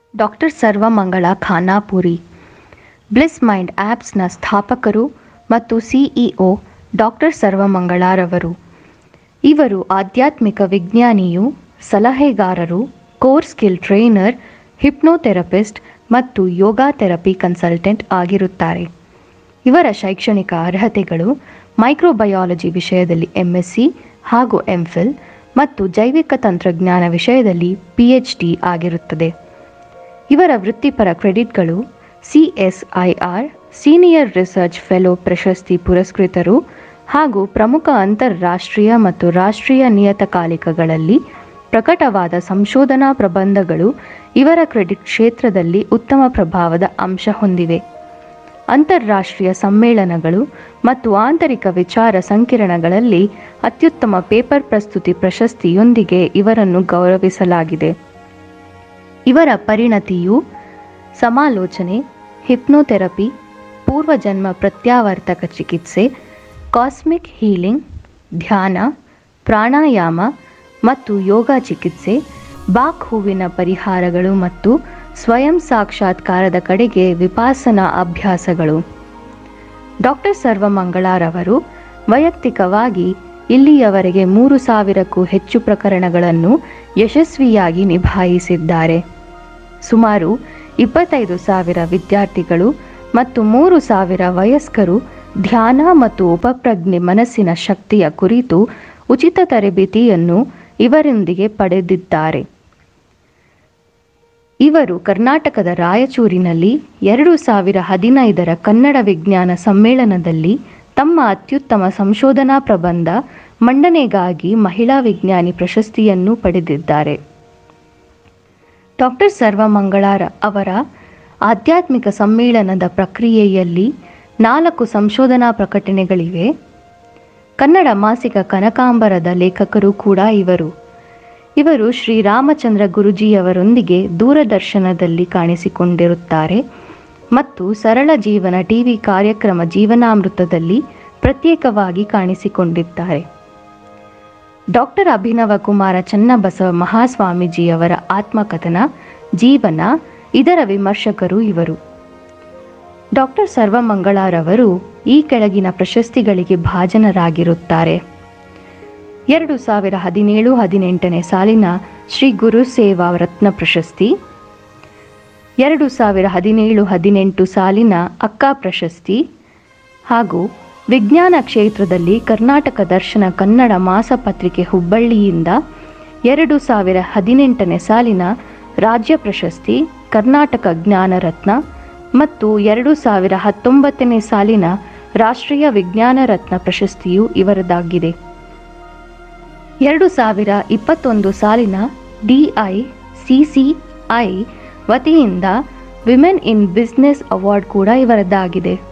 doctor Sarvamangala Khanapuri bliss mind ಆ್ಯಪ್ಸ್ನ ಸ್ಥಾಪಕರು ಮತ್ತು ಸಿಇಒ ಡಾಕ್ಟರ್ ಸರ್ವಮಂಗಳರವರು ಇವರು ಆಧ್ಯಾತ್ಮಿಕ ವಿಜ್ಞಾನಿಯು ಸಲಹೆಗಾರರು ಕೋರ್ ಸ್ಕಿಲ್ ಟ್ರೈನರ್ ಹಿಪ್ನೋಥೆರಪಿಸ್ಟ್ ಮತ್ತು ಯೋಗ ಥೆರಪಿ ಕನ್ಸಲ್ಟೆಂಟ್ ಆಗಿರುತ್ತಾರೆ ಇವರ ಶೈಕ್ಷಣಿಕ ಅರ್ಹತೆಗಳು ಮೈಕ್ರೋಬಯಾಲಜಿ ವಿಷಯದಲ್ಲಿ ಎಂಎಸ್ಸಿ ಹಾಗೂ ಎಂಫಿಲ್ ಮತ್ತು ಜೈವಿಕ ತಂತ್ರಜ್ಞಾನ ವಿಷಯದಲ್ಲಿ ಪಿಎಚ್ಡಿ ಆಗಿರುತ್ತದೆ ಇವರ ವೃತ್ತಿಪರ ಕ್ರೆಡಿಟ್ಗಳು ಸಿಎಸ್ಐಆರ್ ಸೀನಿಯರ್ ರಿಸರ್ಚ್ ಫೆಲೋ ಪ್ರಶಸ್ತಿ ಪುರಸ್ಕೃತರು ಹಾಗೂ ಪ್ರಮುಖ ಅಂತಾರಾಷ್ಟ್ರೀಯ ಮತ್ತು ರಾಷ್ಟ್ರೀಯ ನಿಯತಕಾಲಿಕಗಳಲ್ಲಿ ಪ್ರಕಟವಾದ ಸಂಶೋಧನಾ ಪ್ರಬಂಧಗಳು ಇವರ ಕ್ರೆಡಿಟ್ ಕ್ಷೇತ್ರದಲ್ಲಿ ಉತ್ತಮ ಪ್ರಭಾವದ ಅಂಶ ಹೊಂದಿವೆ ಅಂತಾರಾಷ್ಟ್ರೀಯ ಸಮ್ಮೇಳನಗಳು ಮತ್ತು ಆಂತರಿಕ ವಿಚಾರ ಸಂಕಿರಣಗಳಲ್ಲಿ ಅತ್ಯುತ್ತಮ ಪೇಪರ್ ಪ್ರಸ್ತುತಿ ಪ್ರಶಸ್ತಿಯೊಂದಿಗೆ ಇವರನ್ನು ಗೌರವಿಸಲಾಗಿದೆ ಇವರ ಪರಿಣತಿಯು ಸಮಾಲೋಚನೆ ಹಿಪ್ನೋಥೆರಪಿ ಪೂರ್ವಜನ್ಮ ಪ್ರತ್ಯಾವರ್ತಕ ಚಿಕಿತ್ಸೆ ಕಾಸ್ಮಿಕ್ ಹೀಲಿಂಗ್ ಧ್ಯಾನ ಪ್ರಾಣಾಯಾಮ ಮತ್ತು ಯೋಗ ಚಿಕಿತ್ಸೆ ಬಾಕ್ ಹೂವಿನ ಪರಿಹಾರಗಳು ಮತ್ತು ಸ್ವಯಂ ಸಾಕ್ಷಾತ್ಕಾರದ ಕಡೆಗೆ ವಿಪಾಸನಾ ಅಭ್ಯಾಸಗಳು ಡಾಕ್ಟರ್ ಸರ್ವಮಂಗಳರವರು ವೈಯಕ್ತಿಕವಾಗಿ ಇಲ್ಲಿಯವರೆಗೆ ಮೂರು ಸಾವಿರಕ್ಕೂ ಹೆಚ್ಚು ಪ್ರಕರಣಗಳನ್ನು ಯಶಸ್ವಿಯಾಗಿ ನಿಭಾಯಿಸಿದ್ದಾರೆ ಸುಮಾರು ಇಪ್ಪತ್ತೈದು ಸಾವಿರ ವಿದ್ಯಾರ್ಥಿಗಳು ಮತ್ತು ಮೂರು ಸಾವಿರ ವಯಸ್ಕರು ಧ್ಯಾನ ಮತ್ತು ಉಪಪ್ರಜ್ಞೆ ಮನಸ್ಸಿನ ಶಕ್ತಿಯ ಕುರಿತು ಉಚಿತ ತರಬೇತಿಯನ್ನು ಇವರೊಂದಿಗೆ ಪಡೆದಿದ್ದಾರೆ ಇವರು ಕರ್ನಾಟಕದ ರಾಯಚೂರಿನಲ್ಲಿ ಎರಡು ಸಾವಿರ ಹದಿನೈದರ ಕನ್ನಡ ವಿಜ್ಞಾನ ಸಮ್ಮೇಳನದಲ್ಲಿ ತಮ್ಮ ಅತ್ಯುತ್ತಮ ಸಂಶೋಧನಾ ಪ್ರಬಂಧ ಮಂಡನೆಗಾಗಿ ಮಹಿಳಾ ವಿಜ್ಞಾನಿ ಪ್ರಶಸ್ತಿಯನ್ನು ಪಡೆದಿದ್ದಾರೆ ಡಾಕ್ಟರ್ ಸರ್ವಮಂಗಳಾರ ಅವರ ಆಧ್ಯಾತ್ಮಿಕ ಸಮ್ಮೇಳನದ ಪ್ರಕ್ರಿಯೆಯಲ್ಲಿ ನಾಲ್ಕು ಸಂಶೋಧನಾ ಪ್ರಕಟಣೆಗಳಿವೆ ಕನ್ನಡ ಮಾಸಿಕ ಕನಕಾಂಬರದ ಲೇಖಕರು ಕೂಡ ಇವರು ಇವರು ಶ್ರೀರಾಮಚಂದ್ರ ಗುರುಜಿಯವರೊಂದಿಗೆ ದೂರದರ್ಶನದಲ್ಲಿ ಕಾಣಿಸಿಕೊಂಡಿರುತ್ತಾರೆ ಮತ್ತು ಸರಳ ಜೀವನ ಟಿವಿ ಕಾರ್ಯಕ್ರಮ ಜೀವನಾಮೃತದಲ್ಲಿ ಪ್ರತ್ಯೇಕವಾಗಿ ಕಾಣಿಸಿಕೊಂಡಿದ್ದಾರೆ ಡಾಕ್ಟರ್ ಅಭಿನವ ಕುಮಾರ ಚನ್ನಬಸವ ಮಹಾಸ್ವಾಮೀಜಿಯವರ ಆತ್ಮಕಥನ ಜೀವನ ಇದರ ವಿಮರ್ಶಕರು ಇವರು ಡಾಕ್ಟರ್ ಸರ್ವಮಂಗಳರವರು ಈ ಕೆಳಗಿನ ಪ್ರಶಸ್ತಿಗಳಿಗೆ ಭಾಜನರಾಗಿರುತ್ತಾರೆ ಎರಡು ಸಾವಿರ ಹದಿನೇಳು ಹದಿನೆಂಟನೇ ಸಾಲಿನ ಶ್ರೀ ಗುರು ಸೇವಾ ರತ್ನ ಪ್ರಶಸ್ತಿ ಎರಡು ಸಾವಿರ ಹದಿನೇಳು ಹದಿನೆಂಟು ಸಾಲಿನ ಅಕ್ಕ ಪ್ರಶಸ್ತಿ ಹಾಗೂ ವಿಜ್ಞಾನ ಕ್ಷೇತ್ರದಲ್ಲಿ ಕರ್ನಾಟಕ ದರ್ಶನ ಕನ್ನಡ ಮಾಸಪತ್ರಿಕೆ ಹುಬ್ಬಳ್ಳಿಯಿಂದ ಎರಡು ಸಾವಿರ ಹದಿನೆಂಟನೇ ಸಾಲಿನ ರಾಜ್ಯ ಪ್ರಶಸ್ತಿ ಕರ್ನಾಟಕ ಜ್ಞಾನರತ್ನ ಮತ್ತು ಎರಡು ಸಾವಿರ ಹತ್ತೊಂಬತ್ತನೇ ಸಾಲಿನ ರಾಷ್ಟ್ರೀಯ ವಿಜ್ಞಾನ ರತ್ನ ಪ್ರಶಸ್ತಿಯು ಇವರದಾಗಿದೆ ಎರಡು ಸಾವಿರ ಇಪ್ಪತ್ತೊಂದು ಸಾಲಿನ ಡಿಐ ಸಿಸಿಐ ವತಿಯಿಂದ ವಿಮೆನ್ ಇನ್ ಬಿಸ್ನೆಸ್ ಅವಾರ್ಡ್ ಕೂಡ ಇವರದ್ದಾಗಿದೆ